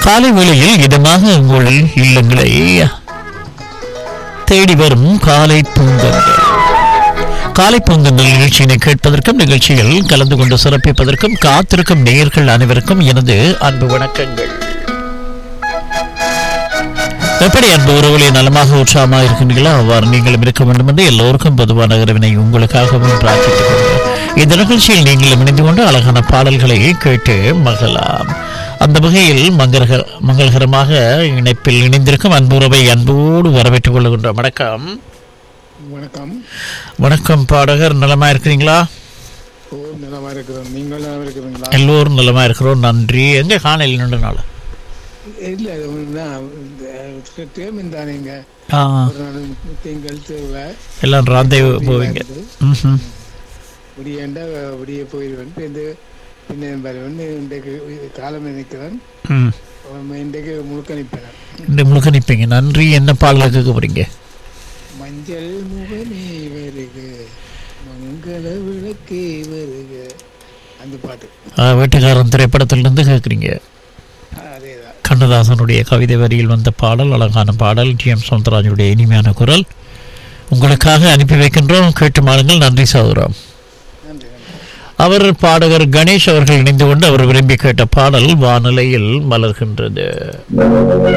காலை வேளையில் இதமாக உங்கள் இல்லங்களை தேடி வரும் காலை பூங்கங்கள் காலை பூங்கங்கள் நிகழ்ச்சியினை கேட்பதற்கும் நிகழ்ச்சியில் கலந்து கொண்டு சிறப்பிப்பதற்கும் காத்திருக்கும் நேயர்கள் அனைவருக்கும் எனது அன்பு வணக்கங்கள் எப்படி அன்பு உறவுகளை நலமாக உற்சாகமாக இருக்கின்றீர்களோ அவ்வாறு நீங்களும் இருக்க வேண்டும் என்று எல்லோருக்கும் பொதுவான இரவினை உங்களுக்காகவும் பிரார்த்தித்துக் கொள்கிறேன் இந்த நிகழ்ச்சியில் நீங்களும் இணைந்து கொண்டு அழகான பாடல்களை கேட்டு மகிழலாம் அந்த வகையில் மங்களக மங்களகரமாக இணைப்பில் இணைந்திருக்கும் அன்பு உறவை அன்போடு வரவேற்றுக் கொள்கின்றோம் வணக்கம் வணக்கம் வணக்கம் பாடகர் நலமா இருக்கிறீங்களா ஓ நலமா இருக்கிறோம் நீங்கள் நலமா இருக்கிறீங்களா எல்லோரும் நலமா இருக்கிறோம் நன்றி எங்க காணல் நின்ற நாள் இல்ல டேம் தானேங்க ஆ, ஒரு நாள் திங்கள் தேவை எல்லாம் ராந்தை போவீங்க ம்ஹும். விடியண்டா விடிய போயிடுவேன் இப்போ இந்த பின்ன வருவேன் இன்றைக்கு காலம் நினைக்கிறேன் ம் இன்றைக்கு முழுக்க நிற்பேன் இந்த முழுக்க நிற்பீங்க நன்றி என்ன பாடலை கேட்க போறீங்க மஞ்சள் முகமே வருக மங்கள விளக்கே வருக அந்த பாட்டு ஆ, வேட்டைக்காரன் திரைப்படத்திலிருந்து கேட்குறீங்க அதேதான் கண்ணதாசனுடைய கவிதை வரியில் வந்த பாடல் அழகான பாடல் டி எம் சவுந்தரராஜனுடைய இனிமையான குரல் உங்களுக்காக அனுப்பி வைக்கின்றோம் கேட்டு மாறுங்கள் நன்றி சகோதரம் நன்றி நன்றி அவர் பாடகர் கணேஷ் அவர்கள் இணைந்து கொண்டு அவர் விரும்பி கேட்ட பாடல் வானிலையில் மலர்கின்றது